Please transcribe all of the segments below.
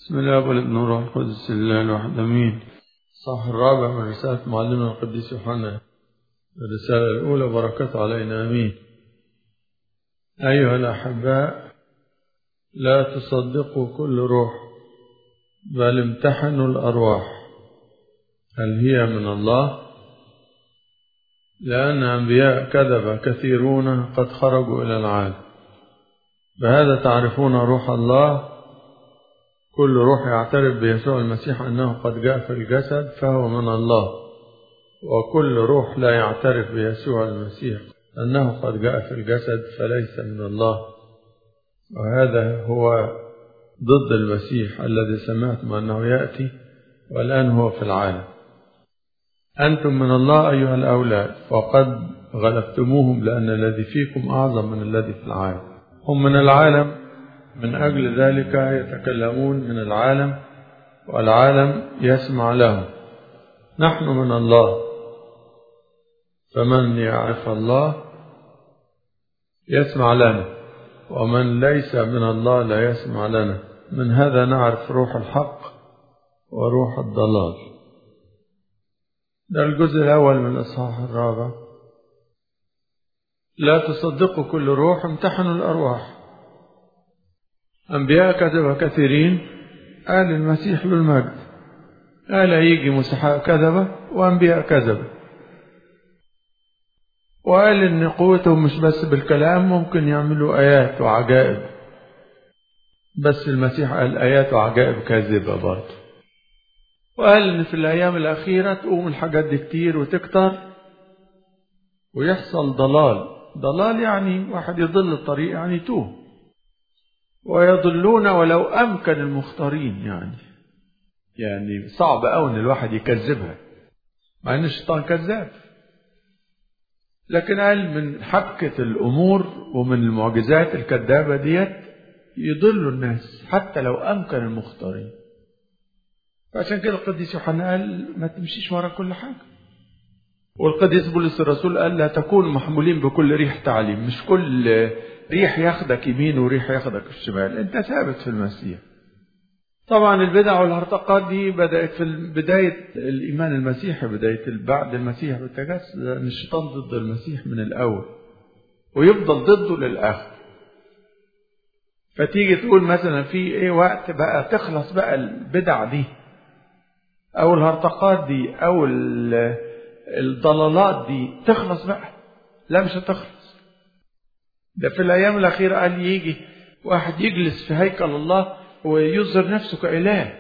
بسم الله والابن والروح القدس الله الواحد امين الصح الرابع من رسالة معلمنا القديس يوحنا الرسالة الأولى بركة علينا امين أيها الأحباء لا تصدقوا كل روح بل امتحنوا الأرواح هل هي من الله لأن أنبياء كذب كثيرون قد خرجوا إلى العالم بهذا تعرفون روح الله كل روح يعترف بيسوع المسيح أنه قد جاء في الجسد فهو من الله وكل روح لا يعترف بيسوع المسيح أنه قد جاء في الجسد فليس من الله وهذا هو ضد المسيح الذي سمعتم أنه يأتي والآن هو في العالم أنتم من الله أيها الأولاد وقد غلبتموهم لأن الذي فيكم أعظم من الذي في العالم هم من العالم من أجل ذلك يتكلمون من العالم والعالم يسمع لهم نحن من الله فمن يعرف الله يسمع لنا ومن ليس من الله لا يسمع لنا من هذا نعرف روح الحق وروح الضلال ده الجزء الأول من الإصحاح الرابع لا تصدقوا كل روح امتحنوا الأرواح أنبياء كذب كثيرين قال المسيح له المجد قال يجي مسحاء كذبة وأنبياء كذبة وقال إن قوتهم مش بس بالكلام ممكن يعملوا آيات وعجائب بس المسيح قال آيات وعجائب كاذبة برضه وقال إن في الأيام الأخيرة تقوم الحاجات دي كتير وتكتر ويحصل ضلال ضلال يعني واحد يضل الطريق يعني يتوه ويضلون ولو أمكن المختارين يعني يعني صعب أوي إن الواحد يكذبها مع إن الشيطان كذاب لكن قال من حبكة الأمور ومن المعجزات الكذابة ديت يضلوا الناس حتى لو أمكن المختارين فعشان كده القديس يوحنا قال ما تمشيش ورا كل حاجة والقديس بولس الرسول قال لا تكونوا محمولين بكل ريح تعليم مش كل ريح ياخدك يمين وريح ياخدك الشمال انت ثابت في المسيح طبعا البدع والهرطقات دي بدأت في بداية الإيمان المسيحي بداية بعد المسيح بالتجسد لأن الشيطان ضد المسيح من الأول ويفضل ضده للآخر فتيجي تقول مثلا في ايه وقت بقى تخلص بقى البدع دي أو الهرطقات دي أو الضلالات دي تخلص بقى لا مش هتخلص ده في الأيام الأخيرة قال يجي واحد يجلس في هيكل الله ويظهر نفسه كإله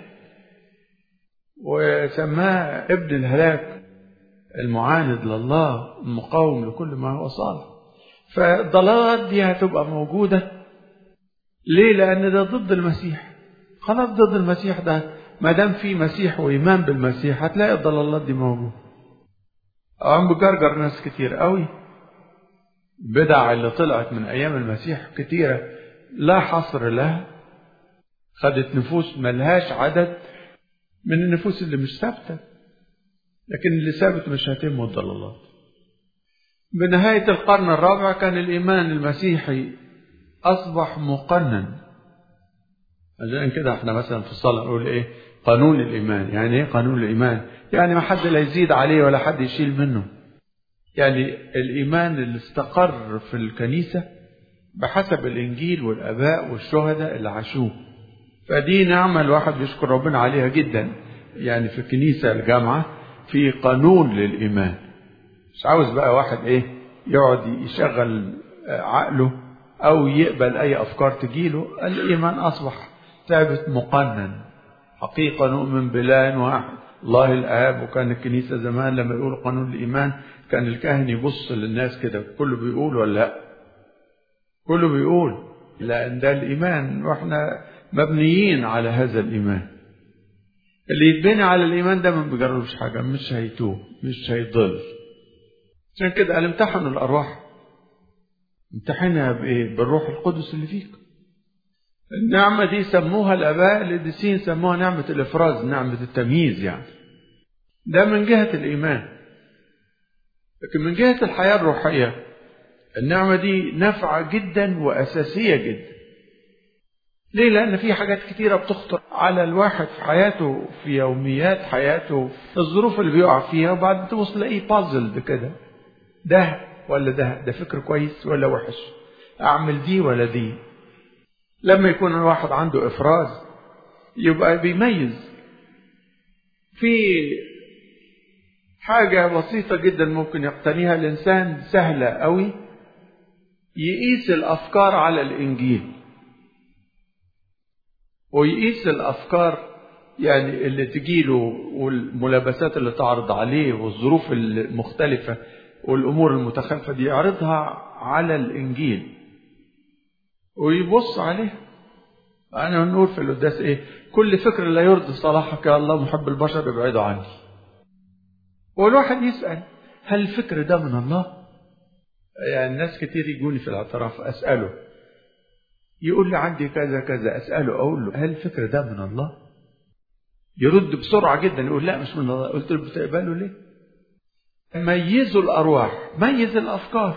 وسماه ابن الهلاك المعاند لله المقاوم لكل ما هو صالح فالضلالات دي هتبقى موجودة ليه؟ لأن ده ضد المسيح خلاص ضد المسيح ده ما دام في مسيح وإيمان بالمسيح هتلاقي الضلالات دي موجودة عم بجرجر ناس كتير قوي بدع اللي طلعت من أيام المسيح كتيرة لا حصر لها خدت نفوس ملهاش عدد من النفوس اللي مش ثابتة لكن اللي ثابت مش هتم الضلالات بنهاية القرن الرابع كان الإيمان المسيحي أصبح مقنن عشان كده احنا مثلا في الصلاة نقول إيه قانون الإيمان يعني إيه قانون الإيمان يعني ما حد لا يزيد عليه ولا حد يشيل منه يعني الإيمان اللي استقر في الكنيسة بحسب الإنجيل والآباء والشهداء اللي عاشوه فدي نعمة الواحد بيشكر ربنا عليها جدا يعني في الكنيسة الجامعة في قانون للإيمان مش عاوز بقى واحد إيه يقعد يشغل عقله أو يقبل أي أفكار تجيله الإيمان أصبح ثابت مقنن حقيقة نؤمن بإله واحد الله الآب وكان الكنيسة زمان لما يقولوا قانون الإيمان كان الكاهن يبص للناس كده كله بيقول ولا لا كله بيقول لأن ده الإيمان وإحنا مبنيين على هذا الإيمان اللي يتبني على الإيمان ده ما بيجربش حاجة مش هيتوه مش هيضل عشان كده قال امتحنوا الأرواح امتحنها بإيه؟ بالروح القدس اللي فيك النعمة دي سموها الآباء القديسين سموها نعمة الإفراز نعمة التمييز يعني ده من جهة الإيمان لكن من جهة الحياة الروحية النعمة دي نافعة جدا وأساسية جدا ليه؟ لأن في حاجات كتيرة بتخطر على الواحد في حياته في يوميات حياته الظروف اللي بيقع فيها وبعدين تبص تلاقيه بازلد كده ده ولا ده ده فكر كويس ولا وحش اعمل دي ولا دي لما يكون الواحد عنده افراز يبقى بيميز في حاجة بسيطة جدا ممكن يقتنيها الإنسان سهلة قوي يقيس الأفكار على الإنجيل ويقيس الأفكار يعني اللي تجيله والملابسات اللي تعرض عليه والظروف المختلفة والأمور المتخلفة دي يعرضها على الإنجيل ويبص عليها أنا نقول في القداس إيه كل فكر لا يرضي صلاحك يا الله محب البشر ابعده عني والواحد يسأل هل الفكر ده من الله يعني ناس كتير يجوني في الاعتراف أسأله يقول لي عندي كذا كذا أسأله أقول له هل الفكر ده من الله يرد بسرعة جدا يقول لا مش من الله قلت له بتقبله ليه ميزوا الأرواح ميز الأفكار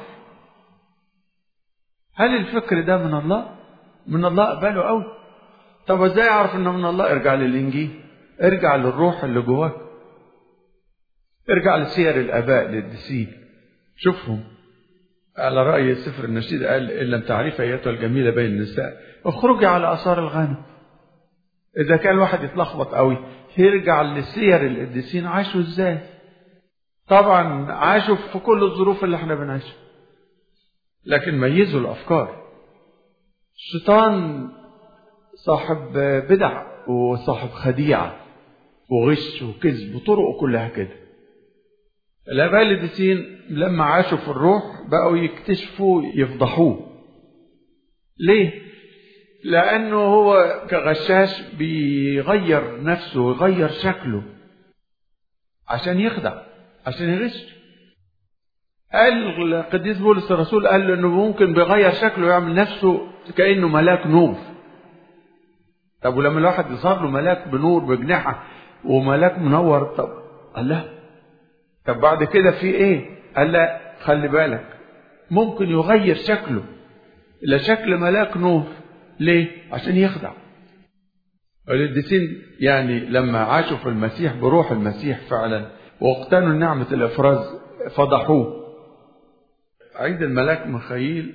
هل الفكر ده من الله من الله اقبله قوي طب ازاي اعرف انه من الله ارجع للانجيل ارجع للروح اللي جواك ارجع لسير الاباء للدسين شوفهم على رأي سفر النشيد قال إن لم تعرف أيتها الجميلة بين النساء اخرجي على آثار الغنم إذا كان الواحد يتلخبط قوي يرجع لسير القديسين عاشوا إزاي طبعا عاشوا في كل الظروف اللي احنا بنعيشها لكن ميزوا الأفكار الشيطان صاحب بدع وصاحب خديعة وغش وكذب وطرقه كلها كده الآباء القديسين لما عاشوا في الروح بقوا يكتشفوا يفضحوه ليه؟ لأنه هو كغشاش بيغير نفسه ويغير شكله عشان يخدع عشان يغش قال القديس بولس الرسول قال له انه ممكن بيغير شكله ويعمل نفسه كانه ملاك نور طب ولما الواحد يظهر له ملاك بنور بجناحه وملاك منور طب قال لا طب بعد كده في ايه قال لا خلي بالك ممكن يغير شكله الى شكل ملاك نور ليه عشان يخدع القديسين يعني لما عاشوا في المسيح بروح المسيح فعلا واقتنوا نعمة الإفراز فضحوه عيد الملاك مخيل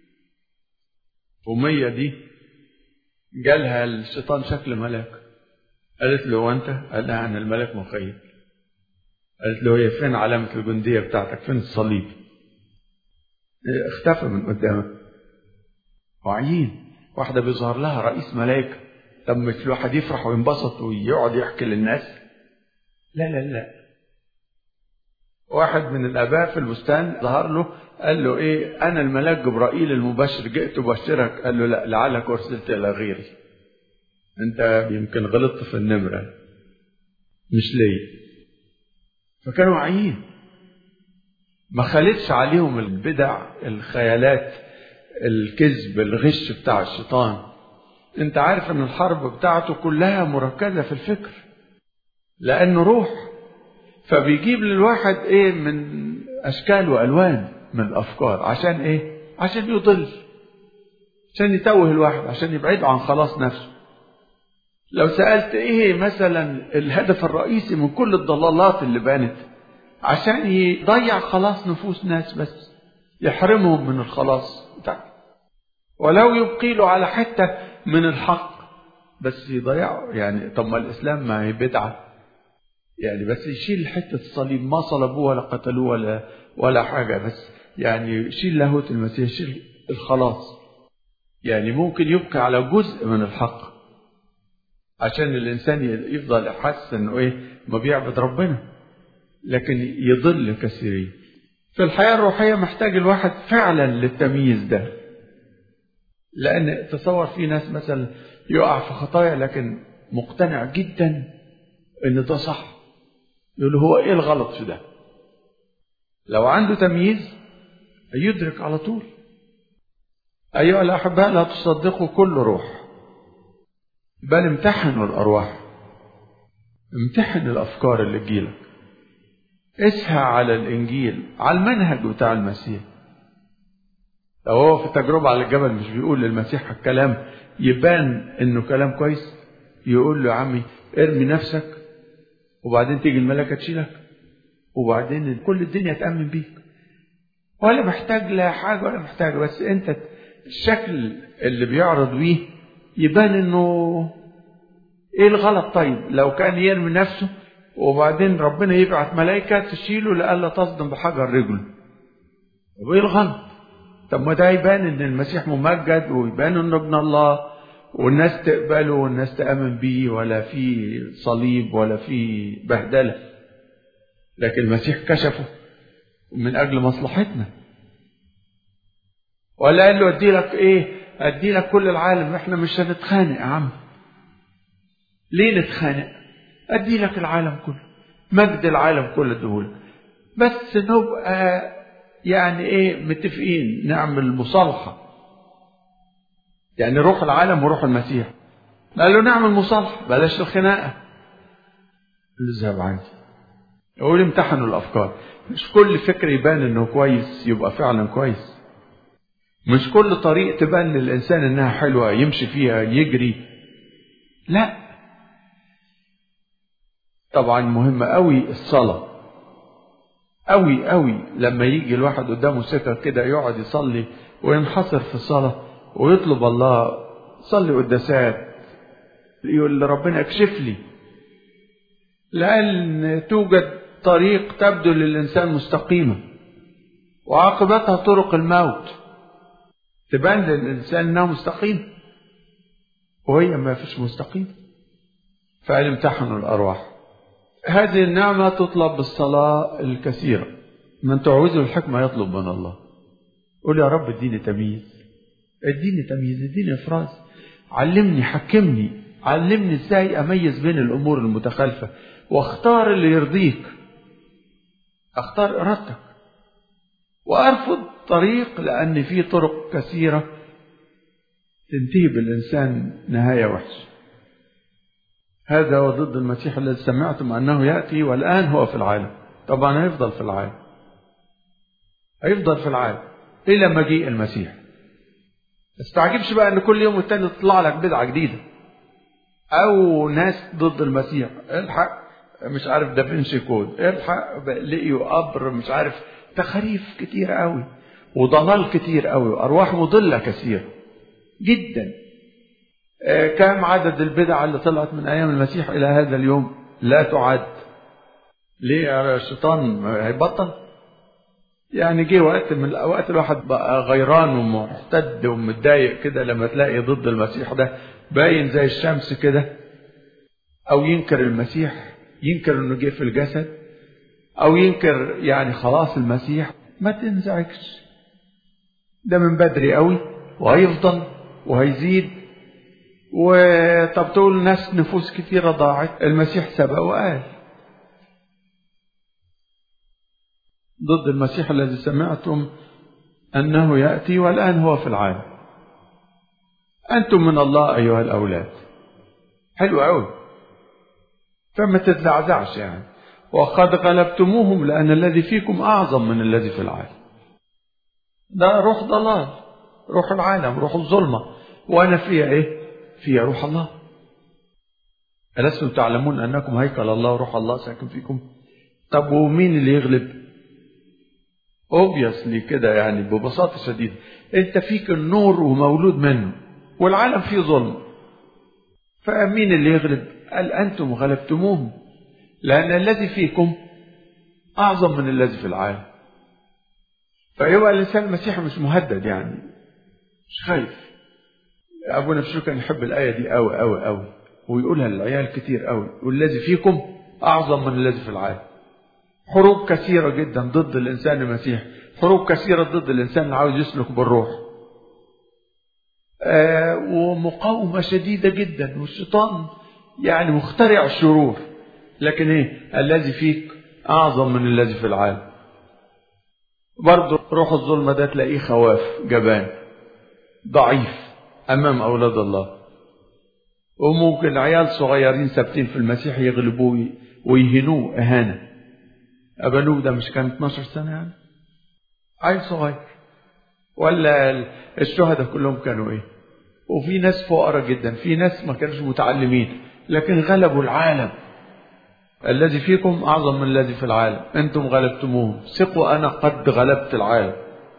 أمية دي جالها الشيطان شكل ملاك قالت له وانت قال لها انا الملك مخيل قالت له هي فين علامة الجندية بتاعتك فين الصليب اختفى من قدامك وعيين واحدة بيظهر لها رئيس ملائكة طب مش الواحد يفرح وينبسط ويقعد يحكي للناس لا لا لا واحد من الآباء في البستان ظهر له قال له ايه انا الملاك جبرائيل المبشر جئت ابشرك قال له لا لعلك ارسلت الى غيري انت يمكن غلطت في النمرة مش ليه فكانوا واعيين ما خالتش عليهم البدع الخيالات الكذب الغش بتاع الشيطان انت عارف ان الحرب بتاعته كلها مركزة في الفكر لانه روح فبيجيب للواحد ايه من اشكال والوان من الافكار عشان ايه عشان يضل عشان يتوه الواحد عشان يبعده عن خلاص نفسه لو سألت ايه مثلا الهدف الرئيسي من كل الضلالات اللي بانت عشان يضيع خلاص نفوس ناس بس يحرمهم من الخلاص بتاعه ولو يبقي له على حتة من الحق بس يضيعه يعني طب ما الإسلام ما هي بدعة يعني بس يشيل حتة الصليب ما صلبوه ولا قتلوه ولا ولا حاجة بس يعني يشيل لاهوت المسيح يشيل الخلاص يعني ممكن يبقى على جزء من الحق عشان الإنسان يفضل يحس إنه إيه ما بيعبد ربنا لكن يضل كثيرين في الحياة الروحية محتاج الواحد فعلا للتمييز ده لأن تصور في ناس مثلا يقع في خطايا لكن مقتنع جدا إن ده صح يقول هو إيه الغلط في ده لو عنده تمييز يدرك على طول أيها الأحباء لا تصدقوا كل روح بل امتحنوا الأرواح امتحن الأفكار اللي تجيلك اسهى على الإنجيل على المنهج بتاع المسيح لو هو في التجربة على الجبل مش بيقول للمسيح الكلام يبان إنه كلام كويس يقول له يا عمي ارمي نفسك وبعدين تيجي الملكة تشيلك وبعدين كل الدنيا تأمن بيك ولا محتاج لا حاجة ولا محتاج بس انت الشكل اللي بيعرض بيه يبان انه ايه الغلط طيب لو كان يرمي نفسه وبعدين ربنا يبعت ملائكة تشيله لألا تصدم بحجر رجله طب ايه الغلط طب ما ده يبان ان المسيح ممجد ويبان انه ابن الله والناس تقبله والناس تأمن بيه ولا في صليب ولا في بهدلة لكن المسيح كشفه من أجل مصلحتنا ولا قال له أدي لك إيه أدي لك كل العالم إحنا مش هنتخانق يا عم ليه نتخانق أدي لك العالم كله مجد العالم كله اديهولك بس نبقى يعني إيه متفقين نعمل مصالحة يعني روح العالم وروح المسيح قال له نعمل مصالحة بلاش الخناقة اذهب عندي يقول امتحنوا الأفكار مش كل فكر يبان انه كويس يبقى فعلا كويس مش كل طريق تبان للإنسان انها حلوة يمشي فيها يجري لا طبعا مهم قوي الصلاة قوي قوي لما يجي الواحد قدامه سكة كده يقعد يصلي وينحصر في الصلاة ويطلب الله صلي قداسات يقول ربنا اكشف لي لأن توجد طريق تبدو للإنسان مستقيمة وعاقبتها طرق الموت تبان للإنسان أنها مستقيمة وهي ما فيش مستقيم فقال امتحنوا الأرواح هذه النعمة تطلب بالصلاة الكثيرة من تعوزه الحكمة يطلب من الله قول يا رب اديني تمييز اديني تمييز اديني افراز علمني حكمني علمني ازاي اميز بين الامور المتخالفه واختار اللي يرضيك اختار ارادتك وارفض طريق لان في طرق كثيره تنتهي بالانسان نهايه وحشه هذا هو ضد المسيح الذي سمعتم انه ياتي والان هو في العالم طبعا هيفضل في العالم هيفضل في العالم الى مجيء المسيح استعجبش بقى ان كل يوم والتاني تطلع لك بدعه جديده او ناس ضد المسيح الحق مش عارف دافنشي كود الحق لقيوا قبر مش عارف تخاريف كتير قوي وضلال كتير قوي وارواح مضله كثير جدا آه كم عدد البدع اللي طلعت من ايام المسيح الى هذا اليوم لا تعد ليه الشيطان هيبطل يعني جه وقت من الاوقات الواحد بقى غيران ومحتد ومتضايق كده لما تلاقي ضد المسيح ده باين زي الشمس كده او ينكر المسيح ينكر انه جه في الجسد او ينكر يعني خلاص المسيح ما تنزعجش ده من بدري قوي وهيفضل وهيزيد وطب تقول ناس نفوس كثيرة ضاعت المسيح سبق وقال ضد المسيح الذي سمعتم أنه يأتي والآن هو في العالم أنتم من الله أيها الأولاد حلو أوي فما تتزعزعش يعني وقد غلبتموهم لأن الذي فيكم أعظم من الذي في العالم ده روح ضلال روح العالم روح الظلمة وأنا فيها إيه فيها روح الله ألستم تعلمون أنكم هيكل الله وروح الله ساكن فيكم طب ومين اللي يغلب اوبيسلي كده يعني ببساطة شديدة انت فيك النور ومولود منه والعالم فيه ظلم فمين اللي يغلب قال انتم غلبتموهم لان الذي فيكم اعظم من الذي في العالم فيبقى الانسان المسيحي مش مهدد يعني مش خايف ابونا بشو كان يحب الايه دي قوي قوي قوي ويقولها للعيال كتير قوي والذي فيكم اعظم من الذي في العالم حروب كثيرة جدا ضد الإنسان المسيح حروب كثيرة ضد الإنسان اللي عاوز يسلك بالروح آه ومقاومة شديدة جدا والشيطان يعني مخترع الشرور لكن ايه الذي فيك أعظم من الذي في العالم برضه روح الظلمة ده تلاقيه خواف جبان ضعيف أمام أولاد الله وممكن عيال صغيرين ثابتين في المسيح يغلبوه ويهنوه إهانة أبنوه ده مش كان 12 سنة يعني عيل صغير ولا الشهداء كلهم كانوا ايه وفي ناس فقراء جدا في ناس ما كانوش متعلمين لكن غلبوا العالم الذي فيكم أعظم من الذي في العالم أنتم غلبتموهم ثقوا أنا قد غلبت العالم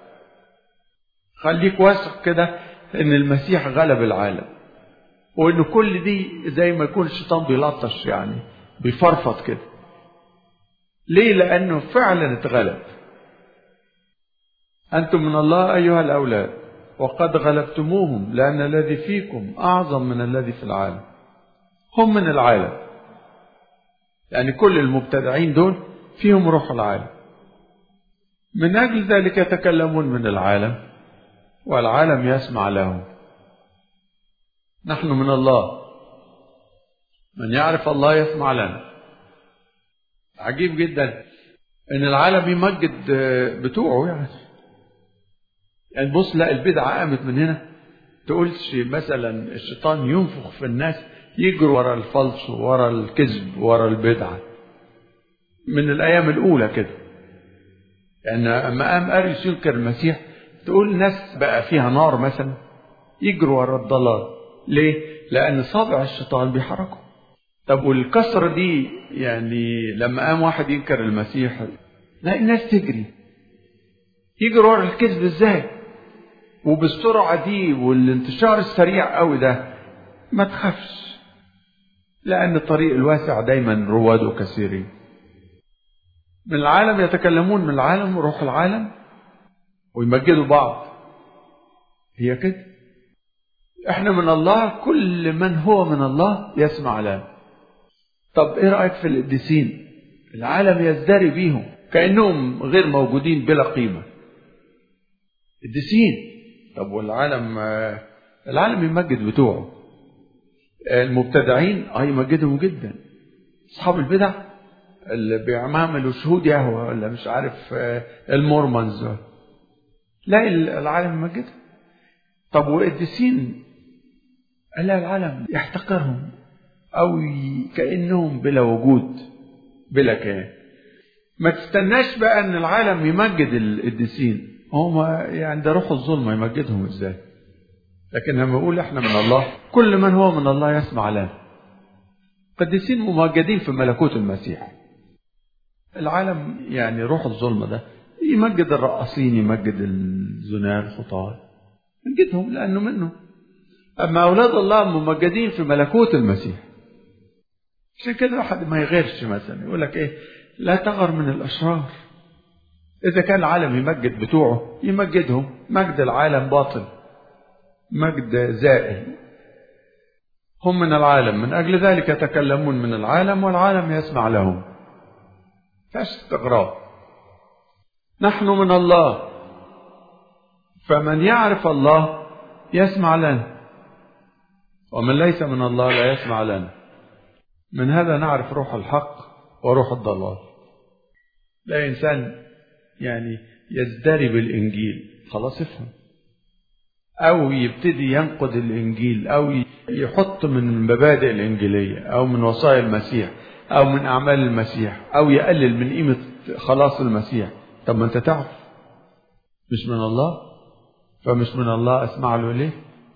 خليك واثق كده ان المسيح غلب العالم وان كل دي زي ما يكون الشيطان بيلطش يعني بيفرفط كده ليه لانه فعلا اتغلب انتم من الله ايها الاولاد وقد غلبتموهم لان الذي فيكم اعظم من الذي في العالم هم من العالم يعني كل المبتدعين دول فيهم روح العالم من اجل ذلك يتكلمون من العالم والعالم يسمع له نحن من الله من يعرف الله يسمع لنا عجيب جدا ان العالم يمجد بتوعه يعني يعني بص لا البدعة قامت من هنا تقولش مثلا الشيطان ينفخ في الناس يجروا ورا الفلس ورا الكذب ورا البدعة من الأيام الأولى كده يعني أما قام أريس ينكر المسيح تقول ناس بقى فيها نار مثلا يجروا ورا الضلال ليه؟ لأن صابع الشيطان بيحركه طب والكسرة دي يعني لما قام واحد ينكر المسيح لا الناس تجري يجروا ورا الكذب ازاي؟ وبالسرعة دي والانتشار السريع قوي ده ما تخافش لأن الطريق الواسع دايما رواده كثيرين من العالم يتكلمون من العالم وروح العالم ويمجدوا بعض هي كده احنا من الله كل من هو من الله يسمع لنا طب ايه رايك في القديسين العالم يزدري بيهم كانهم غير موجودين بلا قيمه قديسين طب والعالم العالم يمجد بتوعه المبتدعين اه يمجدهم جدا اصحاب البدع اللي بيعملوا شهود يهوه ولا مش عارف المورمونز لا العالم يمجدهم طب والقديسين لا العالم يحتقرهم او كانهم بلا وجود بلا كيان ما تستناش بقى ان العالم يمجد القديسين هم يعني ده روح الظلمه يمجدهم ازاي لكن لما يقول احنا من الله كل من هو من الله يسمع لنا قديسين ممجدين في ملكوت المسيح العالم يعني روح الظلمه ده يمجد الرقاصين يمجد الزناه الخطاه يمجدهم لانه منه اما اولاد الله ممجدين في ملكوت المسيح عشان كده واحد ما يغيرش مثلا يقول لك ايه لا تغر من الاشرار اذا كان العالم يمجد بتوعه يمجدهم مجد العالم باطل مجد زائل هم من العالم من أجل ذلك يتكلمون من العالم والعالم يسمع لهم فاش استغراب نحن من الله فمن يعرف الله يسمع لنا ومن ليس من الله لا يسمع لنا من هذا نعرف روح الحق وروح الضلال لا إنسان يعني يزدري بالإنجيل خلاص افهم أو يبتدي ينقد الإنجيل أو يحط من المبادئ الإنجيلية أو من وصايا المسيح أو من أعمال المسيح أو يقلل من قيمة خلاص المسيح طب ما أنت تعرف مش من الله فمش من الله أسمع له ليه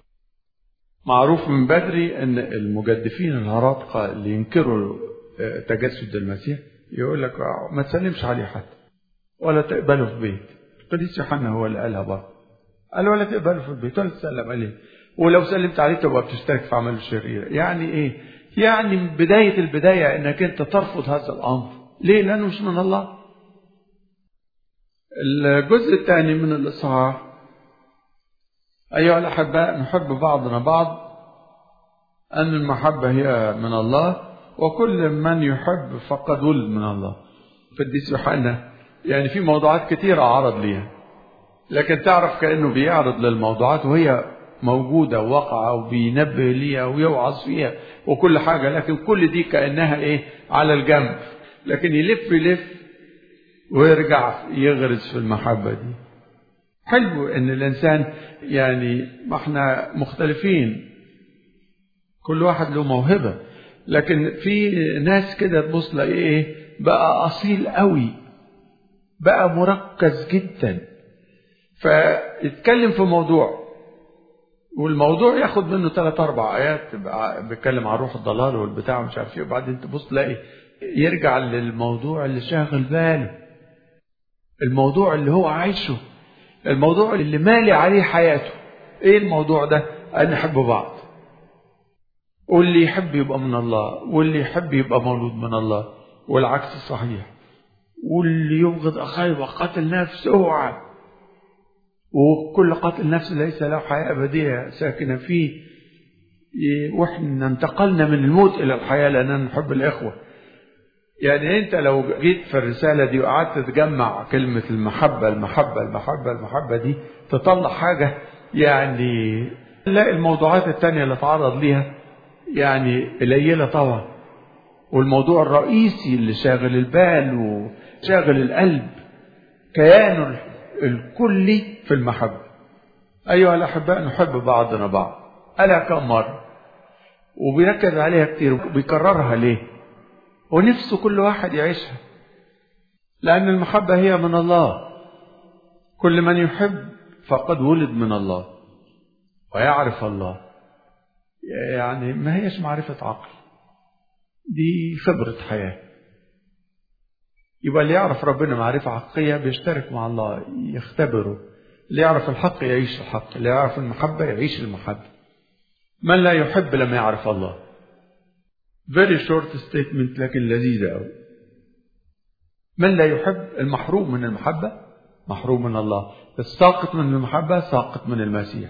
معروف من بدري أن المجدفين الهراطقة اللي ينكروا تجسد المسيح يقول لك ما تسلمش عليه حتى ولا تقبله في بيت القديس يوحنا هو اللي قالها برضه قال ولا تقبله في البيت ولا تسلم عليه ولو سلمت عليه تبقى بتشترك في عمل الشرير يعني ايه يعني من بداية البداية انك انت ترفض هذا الامر ليه لانه مش من الله الجزء الثاني من الاصحاح ايها الاحباء نحب بعضنا بعض ان المحبة هي من الله وكل من يحب فقد ولد من الله قديس يوحنا يعني في موضوعات كثيرة عرض ليها لكن تعرف كأنه بيعرض للموضوعات وهي موجودة وواقعة وبينبه ليها ويوعظ فيها وكل حاجة لكن كل دي كأنها إيه على الجنب لكن يلف يلف ويرجع يغرس في المحبة دي حلو إن الإنسان يعني ما احنا مختلفين كل واحد له موهبة لكن في ناس كده تبص تلاقي ايه بقى أصيل قوي بقى مركز جدا فيتكلم في موضوع والموضوع ياخد منه ثلاث اربع ايات بيتكلم عن روح الضلال والبتاع ومش عارف ايه وبعدين تبص تلاقي يرجع للموضوع اللي شاغل باله الموضوع اللي هو عايشه الموضوع اللي مالي عليه حياته ايه الموضوع ده ان نحب بعض واللي يحب يبقى من الله واللي يحب يبقى مولود من الله والعكس صحيح واللي يبغض اخاه يبقى قاتل نفس اوعى وكل قاتل نفس ليس له حياه ابديه ساكنه فيه واحنا انتقلنا من الموت الى الحياه لاننا نحب الاخوه يعني انت لو جيت في الرسالة دي وقعدت تجمع كلمة المحبة المحبة المحبة المحبة دي تطلع حاجة يعني لا الموضوعات التانية اللي تعرض ليها يعني قليلة طبعا والموضوع الرئيسي اللي شاغل البال وشاغل القلب كيانه الكلي في المحبة أيها الأحباء نحب بعضنا بعض ألا كم مرة وبيركز عليها كتير وبيكررها ليه ونفسه كل واحد يعيشها لأن المحبة هي من الله كل من يحب فقد ولد من الله ويعرف الله يعني ما هيش معرفة عقل دي خبرة حياة يبقى اللي يعرف ربنا معرفة حقيقية بيشترك مع الله يختبره اللي يعرف الحق يعيش الحق اللي يعرف المحبة يعيش المحبة من لا يحب لم يعرف الله very short statement لكن لذيذة أوي من لا يحب المحروم من المحبة محروم من الله الساقط من المحبة ساقط من المسيح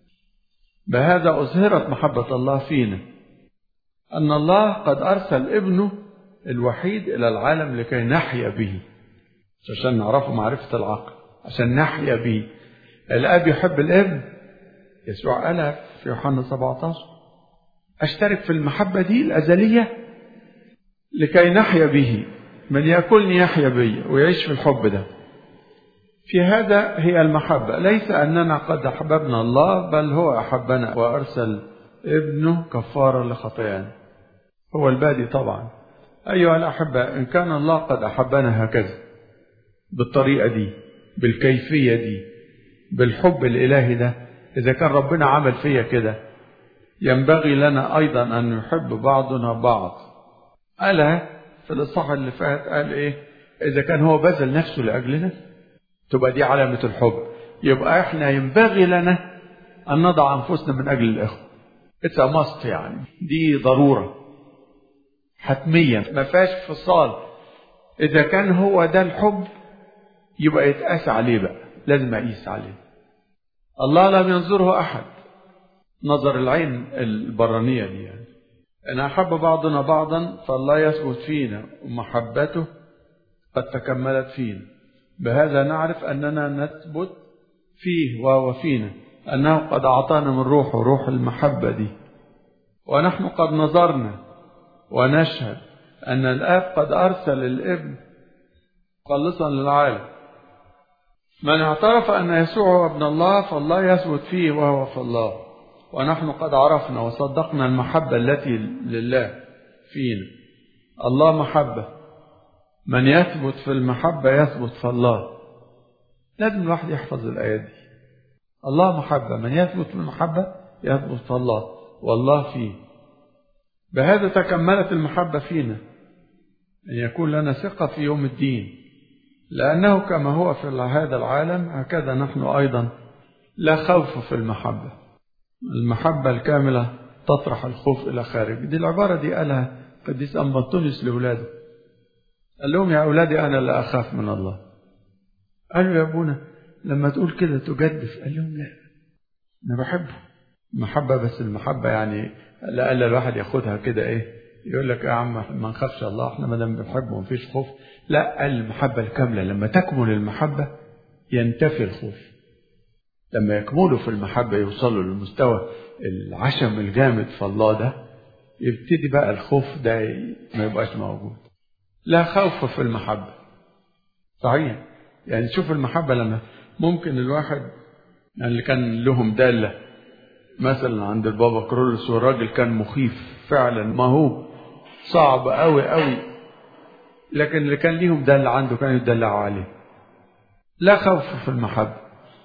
بهذا أظهرت محبة الله فينا أن الله قد أرسل ابنه الوحيد إلى العالم لكي نحيا به عشان نعرفه معرفة العقل عشان نحيا به الأب يحب الابن يسوع قالها في يوحنا 17 أشترك في المحبة دي الأزلية لكي نحيا به من يأكلني يحيا بي ويعيش في الحب ده في هذا هي المحبة ليس أننا قد أحببنا الله بل هو أحبنا وأرسل ابنه كفارة لخطايانا هو البادي طبعا أيها الأحبة إن كان الله قد أحبنا هكذا بالطريقة دي بالكيفية دي بالحب الإلهي ده إذا كان ربنا عمل فيا كده ينبغي لنا أيضا أن نحب بعضنا بعض ألا في الإصحاح اللي فات قال إيه إذا كان هو بذل نفسه لأجلنا تبقى دي علامة الحب يبقى إحنا ينبغي لنا أن نضع أنفسنا من أجل الإخوة It's a must يعني دي ضرورة حتميا ما فيهاش فصال إذا كان هو ده الحب يبقى يتقاس عليه بقى لازم أقيس عليه الله لم ينظره أحد نظر العين البرانية دي يعني إن أحب بعضنا بعضا فالله يثبت فينا ومحبته قد تكملت فينا بهذا نعرف أننا نثبت فيه وهو فينا أنه قد أعطانا من روحه روح المحبة دي ونحن قد نظرنا ونشهد أن الآب قد أرسل الابن مخلصا للعالم من اعترف أن يسوع هو ابن الله فالله يثبت فيه وهو في الله ونحن قد عرفنا وصدقنا المحبة التي لله فينا الله محبة من يثبت في المحبة يثبت في الله لازم الواحد يحفظ الآيات دي الله محبة من يثبت في المحبة يثبت في الله والله فيه بهذا تكملت المحبة فينا أن يكون لنا ثقة في يوم الدين لأنه كما هو في هذا العالم هكذا نحن أيضا لا خوف في المحبة المحبة الكاملة تطرح الخوف إلى خارج دي العبارة دي قالها قديس أنبطونيوس لأولاده قال لهم يا أولادي أنا لا أخاف من الله قالوا يا أبونا لما تقول كده تجدف قال لهم لا أنا بحبه محبة بس المحبة يعني لا ألا الواحد ياخدها كده إيه يقول لك يا عم ما نخافش الله احنا ما دام بنحبه ومفيش خوف لا المحبة الكاملة لما تكمل المحبة ينتفي الخوف لما يكملوا في المحبة يوصلوا للمستوى العشم الجامد في الله ده يبتدي بقى الخوف ده ما يبقاش موجود لا خوف في المحبة صحيح يعني شوف المحبة لما ممكن الواحد يعني اللي كان لهم دالة مثلا عند البابا كرولس والراجل كان مخيف فعلا ما هو صعب قوي قوي لكن اللي كان ليهم دالة عنده كانوا يدلعوا عليه لا خوف في المحبة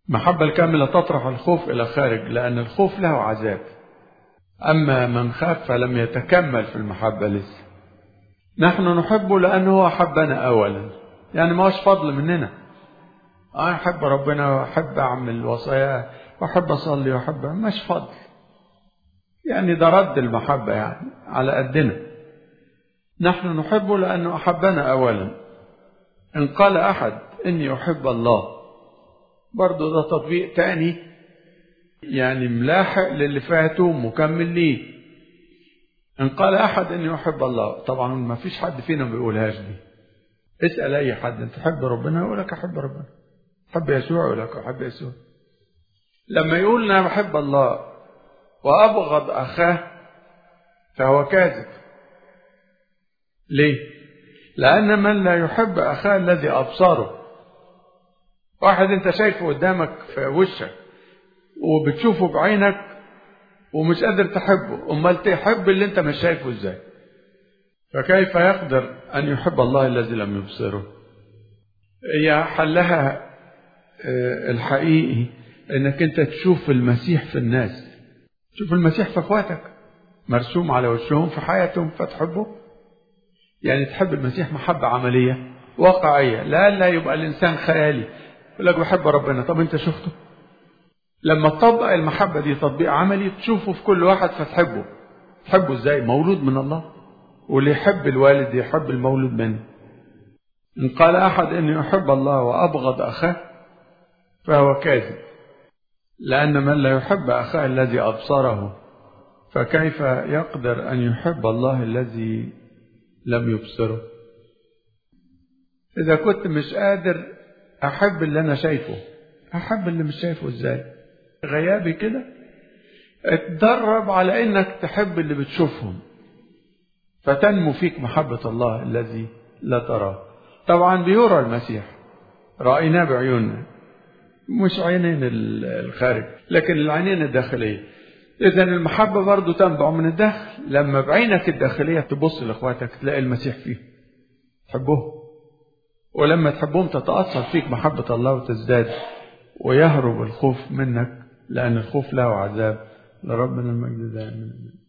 المحبة الكاملة تطرح الخوف إلى خارج لأن الخوف له عذاب أما من خاف فلم يتكمل في المحبة لسه نحن نحبه لأنه هو أحبنا أولا يعني ما هوش فضل مننا أنا أحب ربنا وأحب أعمل وصاياه وأحب أصلي وأحب مش فضل يعني ده رد المحبة يعني على قدنا نحن نحبه لأنه أحبنا أولا إن قال أحد إني أحب الله برضه ده تطبيق تاني يعني ملاحق للي فاته مكمل ليه إن قال أحد إني أحب الله طبعا ما فيش حد فينا بيقولهاش دي اسأل أي حد أنت تحب ربنا يقول لك أحب ربنا أحب يسوع يقول لك أحب يسوع لما يقول أنا بحب الله وأبغض أخاه فهو كاذب ليه؟ لأن من لا يحب أخاه الذي أبصره واحد أنت شايفه قدامك في وشك وبتشوفه بعينك ومش قادر تحبه أمال تحب اللي أنت مش شايفه إزاي فكيف يقدر أن يحب الله الذي لم يبصره هي حلها الحقيقي انك انت تشوف المسيح في الناس تشوف المسيح في اخواتك مرسوم على وشهم في حياتهم فتحبه يعني تحب المسيح محبة عملية واقعية لا لا يبقى الإنسان خيالي يقول لك بحب ربنا طب أنت شفته لما تطبق المحبة دي تطبيق عملي تشوفه في كل واحد فتحبه تحبه ازاي مولود من الله واللي يحب الوالد يحب المولود منه إن قال أحد إني أحب الله وأبغض أخاه فهو كاذب لأن من لا يحب أخاه الذي أبصره فكيف يقدر أن يحب الله الذي لم يبصره إذا كنت مش قادر أحب اللي أنا شايفه أحب اللي مش شايفه إزاي غيابي كده اتدرب على إنك تحب اللي بتشوفهم فتنمو فيك محبة الله الذي لا تراه طبعا بيرى المسيح رأيناه بعيوننا مش عينين الخارج لكن العينين الداخلية إذا المحبة برضو تنبع من الداخل لما بعينك الداخلية تبص لإخواتك تلاقي المسيح فيه تحبه ولما تحبهم تتأثر فيك محبة الله وتزداد ويهرب الخوف منك لأن الخوف له عذاب لربنا المجد دائما